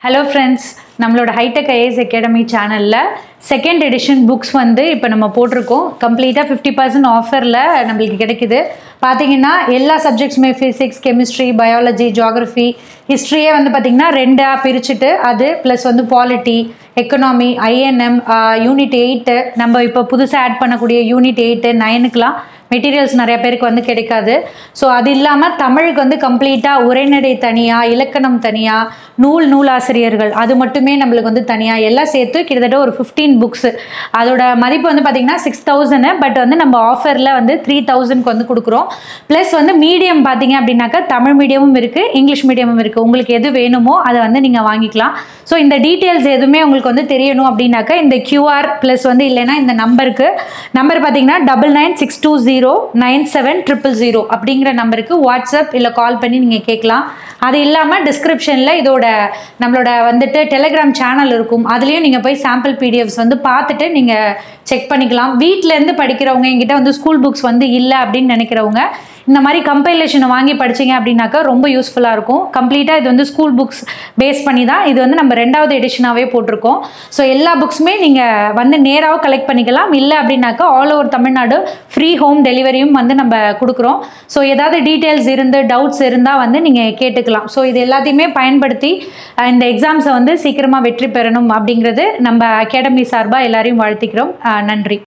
hello friends நம்மளோட hitech IAS academy சேனலில் second edition books வந்து இப்போ நம்ம போட்டிருக்கோம் கம்ப்ளீட்டாக ஃபிஃப்டி பர்சன்ட் ஆஃபரில் நம்மளுக்கு கிடைக்குது பார்த்தீங்கன்னா எல்லா சப்ஜெக்ட்ஸுமே ஃபிசிக்ஸ் கெமிஸ்ட்ரி பயாலஜி ஜியாகிரஃபி ஹிஸ்ட்ரியே வந்து பார்த்திங்கன்னா ரெண்டாக பிரிச்சுட்டு அது ப்ளஸ் வந்து polity economy INM unit eight நம்ம இப்போ புதுசாக ஆட் பண்ணக்கூடிய யூனிட் எயிட்டு நைனுக்கெலாம் மெட்டீரியல்ஸ் நிறைய பேருக்கு வந்து கிடைக்காது ஸோ அது இல்லாமல் தமிழுக்கு வந்து கம்ப்ளீட்டாக உரைநடை தனியாக இலக்கணம் தனியாக நூல் நூலாசிரியர்கள் அது மட்டுமே நம்மளுக்கு வந்து தனியாக எல்லாம் சேர்த்து கிட்டத்தட்ட ஒரு ஃபிஃப்டீன் புக்ஸு அதோட மதிப்பு வந்து பார்த்திங்கன்னா சிக்ஸ் தௌசண்ட் பட் வந்து நம்ம ஆஃபரில் வந்து த்ரீ தௌசண்ட்க்கு வந்து கொடுக்குறோம் ப்ளஸ் வந்து மீடியம் பார்த்தீங்க அப்படின்னாக்கா தமிழ் மீடியமும் இருக்குது இங்கிலீஷ் மீடியமும் இருக்குது உங்களுக்கு எது வேணுமோ அதை வந்து நீங்கள் வாங்கிக்கலாம் ஸோ இந்த டீட்டெயில்ஸ் எதுவுமே உங்களுக்கு வந்து தெரியணும் அப்படின்னாக்கா இந்த கியூஆர் ப்ளஸ் வந்து இல்லைன்னா இந்த நம்பருக்கு நம்பர் பார்த்தீங்கன்னா double nine six two zero nine seven triple zero அப்படிங்கிற நம்பருக்கு வாட்ஸ்அப் இல்லை கால் பண்ணி நீங்கள் கேட்கலாம் அது இல்லாமல் டிஸ்கிரிப்ஷனில் இதோட நம்மளோட வந்துட்டு டெலிகிராம் சேனல் இருக்கும் அதுலேயும் நீங்கள் போய் சாம்பிள் பிடிஎஃப்ஸ் வந்து பார்த்துட்டு நீங்கள் செக் பண்ணிக்கலாம் வீட்டிலேருந்து படிக்கிறவங்க என்கிட்ட வந்து ஸ்கூல் புக்ஸ் வந்து இல்லை அப்படின்னு நினைக்கிறவங்க இந்த மாதிரி கம்பைலேஷனை வாங்கி படிச்சீங்க அப்படின்னாக்கா ரொம்ப யூஸ்ஃபுல்லாக இருக்கும் கம்ப்ளீட்டாக இது வந்து ஸ்கூல் புக்ஸ் பேஸ் பண்ணி தான் இது வந்து நம்ம ரெண்டாவது எடிஷனாகவே போட்டிருக்கோம் ஸோ எல்லா புக்ஸுமே நீங்கள் வந்து நேராக கலெக்ட் பண்ணிக்கலாம் இல்லை அப்படின்னாக்கா all over Tamil Nadu free home டெலிவரியும் வந்து நம்ம கொடுக்குறோம் ஸோ ஏதாவது டீட்டெயில்ஸ் இருந்து டவுட்ஸ் இருந்தால் வந்து நீங்கள் கேட்டுக்கலாம் ஸோ இது எல்லாத்தையுமே பயன்படுத்தி அஹ், இந்த எக்ஸாம்ஸை வந்து சீக்கிரமாக வெற்றி பெறணும் அப்படிங்கிறது நம்ம அகாடமி சார்பாக எல்லாரையும் வாழ்த்திக்கிறோம் அஹ், நன்றி